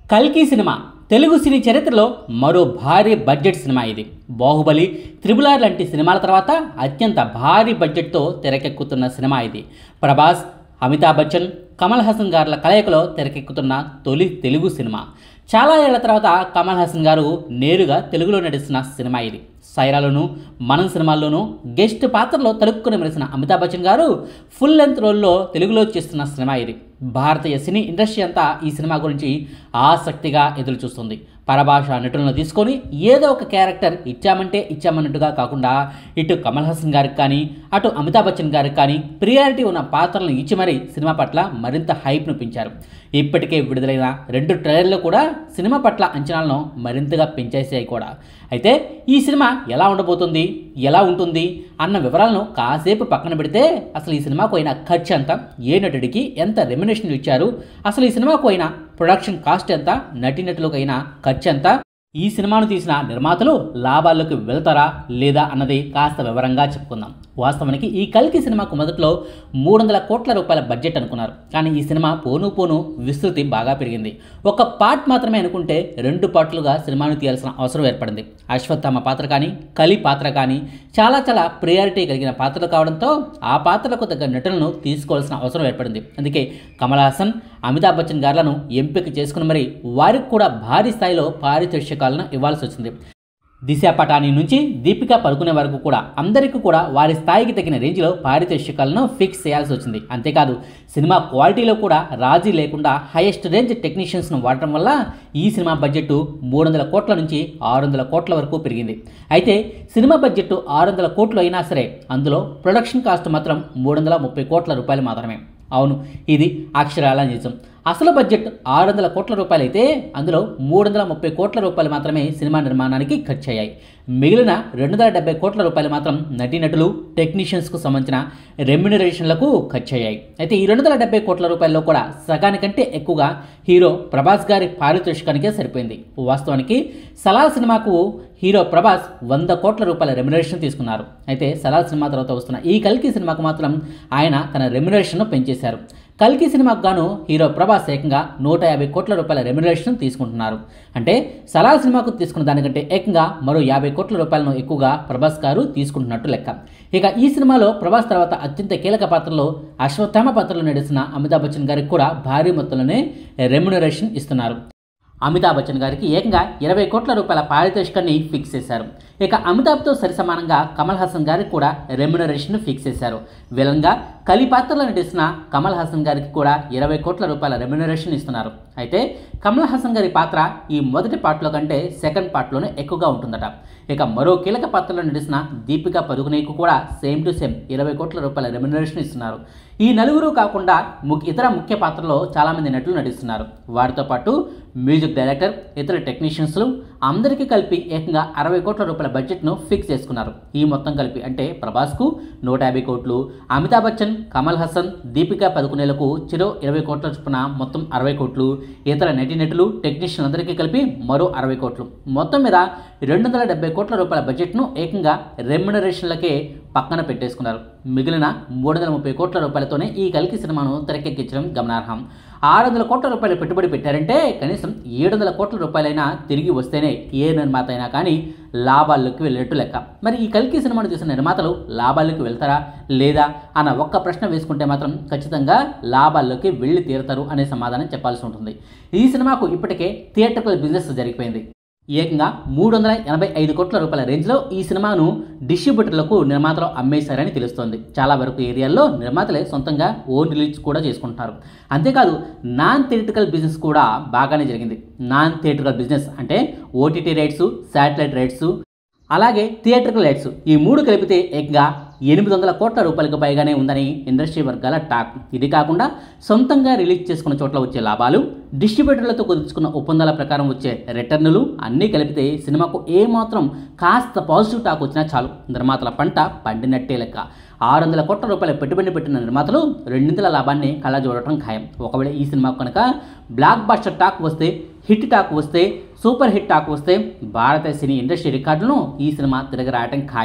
కల్కి సినిమా తెలుగు సినీ చరిత్రలో మరో భారీ బడ్జెట్ సినిమా ఇది బాహుబలి త్రిబుల్ ఆర్ లాంటి సినిమాల తర్వాత అత్యంత భారీ బడ్జెట్తో తెరకెక్కుతున్న సినిమా ఇది ప్రభాస్ అమితాబ్ బచ్చన్ కమల్ హాసన్ గారుల కలయికలో తెరకెక్కుతున్న తొలి తెలుగు సినిమా చాలా ఏళ్ల తర్వాత కమల్ హాసన్ గారు నేరుగా తెలుగులో నటిస్తున్న సినిమా ఇది సైరాలోను మనం సినిమాల్లోనూ గెస్ట్ పాత్రలో తలుక్కుని మెరిసిన అమితాబ్ బచ్చన్ గారు ఫుల్ లెంత్ రోల్లో తెలుగులో చేస్తున్న సినిమా ఇది భారతీయ సినీ ఇండస్ట్రీ అంతా ఈ సినిమా గురించి ఆసక్తిగా ఎదురు చూస్తుంది పరభాష నటులను తీసుకొని ఏదో ఒక క్యారెక్టర్ ఇచ్చామంటే ఇచ్చామన్నట్టుగా కాకుండా ఇటు కమల్ హాసన్ గారికి కానీ అటు అమితాబ్ బచ్చన్ గారికి కానీ ప్రియారిటీ ఉన్న పాత్రలను ఇచ్చి మరీ సినిమా పట్ల మరింత హైప్ను పెంచారు ఇప్పటికే విడుదలైన రెండు ట్రైలర్లు కూడా సినిమా పట్ల అంచనాలను మరింతగా పెంచేసాయి కూడా అయితే ఈ సినిమా ఎలా ఉండబోతుంది ఎలా ఉంటుంది అన్న వివరాలను కాసేపు పక్కన పెడితే అసలు ఈ సినిమాకు అయిన ఖర్చు ఎంత ఏ నటుడికి ఎంత రెమ్యునేషన్ ఇచ్చారు అసలు ఈ సినిమాకు అయిన ప్రొడక్షన్ కాస్ట్ ఎంత నటీనటులకు అయిన ఖర్చు ఎంత ఈ సినిమాను తీసిన నిర్మాతలు లాభాల్లోకి వెళ్తారా లేదా అన్నది కాస్త వివరంగా చెప్పుకుందాం వాస్తవానికి ఈ కల్కి సినిమాకు మొదట్లో మూడు వందల కోట్ల రూపాయల బడ్జెట్ అనుకున్నారు కానీ ఈ సినిమా పోను పోను విస్తృతి బాగా పెరిగింది ఒక పార్ట్ మాత్రమే అనుకుంటే రెండు పార్ట్లుగా సినిమాను తీయాల్సిన అవసరం ఏర్పడింది అశ్వత్థామ పాత్ర కానీ కలి పాత్ర కానీ చాలా చాలా ప్రియారిటీ కలిగిన పాత్రలు కావడంతో ఆ పాత్రలకు తగ్గ నటులను తీసుకోవాల్సిన అవసరం ఏర్పడింది అందుకే కమల్ హాసన్ అమితాబ్ బచ్చన్ గారులను ఎంపిక చేసుకుని మరి వారికి కూడా భారీ స్థాయిలో పారితోషికాలను ఇవ్వాల్సి వచ్చింది దిశ పటాని నుంచి దీపిక పడుకునే వరకు కూడా అందరికీ కూడా వారి స్థాయికి తగిన రేంజ్లో పారితోషికాలను ఫిక్స్ చేయాల్సి వచ్చింది అంతేకాదు సినిమా క్వాలిటీలో కూడా రాజీ లేకుండా హైయెస్ట్ రేంజ్ టెక్నీషియన్స్ను వాడటం వల్ల ఈ సినిమా బడ్జెట్ మూడు వందల కోట్ల నుంచి ఆరు వందల కోట్ల వరకు పెరిగింది అయితే సినిమా బడ్జెట్ ఆరు వందల కోట్లు అయినా సరే అందులో ప్రొడక్షన్ కాస్ట్ మాత్రం మూడు వందల ముప్పై కోట్ల రూపాయలు మాత్రమే అవును ఇది అక్షరాల నిజం అసలు బడ్జెట్ ఆరు వందల కోట్ల రూపాయలు అయితే అందులో మూడు వందల ముప్పై కోట్ల రూపాయలు మాత్రమే సినిమా నిర్మాణానికి ఖర్చు అయ్యాయి మిగిలిన రెండు వందల డెబ్బై కోట్ల రూపాయలు మాత్రం నటీనటులు టెక్నీషియన్స్కు సంబంధించిన రెమ్యునరేషన్లకు ఖర్చు అయ్యాయి అయితే ఈ రెండు వందల డెబ్బై కోట్ల రూపాయల్లో కూడా సగానికంటే ఎక్కువగా హీరో ప్రభాస్ గారి పారితోషికానికే సరిపోయింది వాస్తవానికి సలార్ సినిమాకు హీరో ప్రభాస్ వంద కోట్ల రూపాయల రెమ్యునరేషన్ తీసుకున్నారు అయితే సలార్ సినిమా తర్వాత వస్తున్న ఈ కల్కి సినిమాకు మాత్రం ఆయన తన రెమ్యునరేషన్ను పెంచేశారు కల్కి సినిమాకు గాను హీరో ప్రభాస్ ఏకంగా నూట యాభై కోట్ల రూపాయల రెమ్యునరేషన్ తీసుకుంటున్నారు అంటే సలార్ సినిమాకు తీసుకున్న దానికంటే ఏకంగా మరో యాభై కోట్ల రూపాయలను ఎక్కువగా ప్రభాస్ గారు తీసుకుంటున్నట్టు లెక్క ఇక ఈ సినిమాలో ప్రభాస్ తర్వాత అత్యంత కీలక పాత్రలో అశ్వత్థామ పాత్రలో నడిచిన అమితాబ్ బచ్చన్ గారికి కూడా భారీ మొత్తంలోనే రెమ్యునరేషన్ ఇస్తున్నారు అమితాబ్ బచ్చన్ గారికి ఏకంగా ఇరవై కోట్ల రూపాయల పారితోషికాన్ని ఫిక్స్ చేశారు ఇక అమితాబ్తో సరిసమానంగా కమల్ హాసన్ గారికి కూడా రెమ్యునరేషన్ ఫిక్స్ చేశారు విలన్గా కలి పాత్రలో నటిస్తున్న కమల్ హాసన్ గారికి కూడా ఇరవై కోట్ల రూపాయల రెమ్యునరేషన్ ఇస్తున్నారు అయితే కమల్ హాసన్ గారి పాత్ర ఈ మొదటి పార్ట్లో కంటే సెకండ్ పార్ట్లోనే ఎక్కువగా ఉంటుందట ఇక మరో కీలక పాత్రలో నటిస్తున్న దీపికా పదుకునేకు కూడా సేమ్ టు సేమ్ ఇరవై కోట్ల రూపాయల రెమ్యునరేషన్ ఇస్తున్నారు ఈ నలుగురు కాకుండా ముఖ్య ఇతర ముఖ్య పాత్రలో చాలామంది నటులు నటిస్తున్నారు వారితో పాటు మ్యూజిక్ డైరెక్టర్ ఇతర టెక్నీషియన్స్లు అందరికీ కలిపి ఏకంగా అరవై కోట్ల రూపాయల బడ్జెట్ను ఫిక్స్ చేసుకున్నారు ఈ మొత్తం కలిపి అంటే ప్రభాస్కు నూట యాభై కోట్లు అమితాబ్ బచ్చన్ కమల్ హాసన్ దీపికా పదుకునేలకు చిరో ఇరవై కోట్ల చొప్పున మొత్తం అరవై కోట్లు ఇతర నటీనటులు టెక్నీషియన్ అందరికీ కలిపి మరో అరవై కోట్లు మొత్తం మీద రెండు వందల డెబ్బై కోట్ల రూపాయల బడ్జెట్ను ఏకంగా రెమ్యునరేషన్లకే పక్కన పెట్టేసుకున్నారు మిగిలిన మూడు వందల ముప్పై కోట్ల రూపాయలతోనే ఈ కలికి సినిమాను తెరకెక్కించడం గమనార్హం ఆరు వందల కోట్ల రూపాయలు పెట్టుబడి పెట్టారంటే కనీసం ఏడు వందల కోట్ల రూపాయలైనా తిరిగి వస్తేనే ఏ నిర్మాత అయినా కానీ లాభాల్లోకి వెళ్ళేట్టు లెక్క మరి ఈ కల్కి సినిమాను చూసిన నిర్మాతలు లాభాల్లోకి వెళ్తారా లేదా అన్న ఒక్క ప్రశ్న వేసుకుంటే మాత్రం ఖచ్చితంగా లాభాల్లోకి వెళ్ళి తీరుతారు అనే సమాధానం చెప్పాల్సి ఉంటుంది ఈ సినిమాకు ఇప్పటికే థియేటర్కల్ బిజినెస్ జరిగిపోయింది ఏకంగా మూడు వందల ఎనభై ఐదు కోట్ల రూపాయల రేంజ్లో ఈ సినిమాను డిస్ట్రిబ్యూటర్లకు నిర్మాతలు అమ్మేశారని తెలుస్తోంది చాలా వరకు ఏరియాల్లో నిర్మాతలే సొంతంగా ఓన్ రిలీజ్ కూడా చేసుకుంటారు అంతేకాదు నాన్ థియేటికల్ బిజినెస్ కూడా బాగానే జరిగింది నాన్ థియేటికల్ బిజినెస్ అంటే ఓటీటీ రైట్స్ శాటిలైట్ రైట్స్ అలాగే థియేటర్కల్ రైట్స్ ఈ మూడు కలిపితే ఏకంగా ఎనిమిది వందల కోట్ల రూపాయలకు పైగానే ఉందని ఇండస్ట్రీ వర్గాల టాక్ ఇది కాకుండా సొంతంగా రిలీజ్ చేసుకున్న చోట్ల వచ్చే లాభాలు డిస్ట్రిబ్యూటర్లతో కుదుర్చుకున్న ఒప్పందాల ప్రకారం వచ్చే రిటర్నులు అన్నీ కలిపితే సినిమాకు ఏమాత్రం కాస్త పాజిటివ్ టాక్ వచ్చినా చాలు నిర్మాతల పంట పండినట్టే లెక్క ఆరు వందల కోట్ల రూపాయల పెట్టుబడి పెట్టిన నిర్మాతలు రెండింతల లాభాన్ని కళ్ళ చూడటం ఖాయం ఒకవేళ ఈ సినిమాకు కనుక బ్లాక్ బాస్టర్ టాక్ వస్తే హిట్ టాక్ వస్తే సూపర్ హిట్ టాక్ వస్తే భారత సినీ ఇండస్ట్రీ రికార్డులను ఈ సినిమా తిరగరాయటం ఖాయం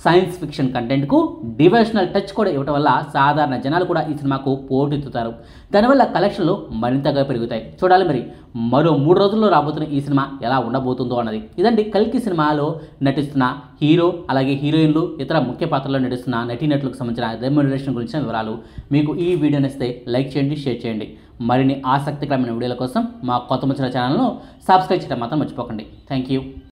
సైన్స్ ఫిక్షన్ కంటెంట్కు డివోషనల్ టచ్ కూడా ఇవ్వడం వల్ల సాధారణ జనాలు కూడా ఈ సినిమాకు పోటెత్తుతారు దానివల్ల కలెక్షన్లు మరింతగా పెరుగుతాయి చూడాలి మరి మరో మూడు రోజుల్లో రాబోతున్న ఈ సినిమా ఎలా ఉండబోతుందో అన్నది ఇదండి కల్కి సినిమాలో నటిస్తున్న హీరో అలాగే హీరోయిన్లు ఇతర ముఖ్య పాత్రల్లో నటిస్తున్న నటీనటులకు సంబంధించిన రెమ్యునరేషన్ గురించిన వివరాలు మీకు ఈ వీడియో నచ్చితే లైక్ చేయండి షేర్ చేయండి మరిన్ని ఆసక్తికరమైన వీడియోల కోసం మా కొత్త ముచ్చిన ఛానల్ను సబ్స్క్రైబ్ చేయడం మాత్రం మర్చిపోకండి థ్యాంక్ యూ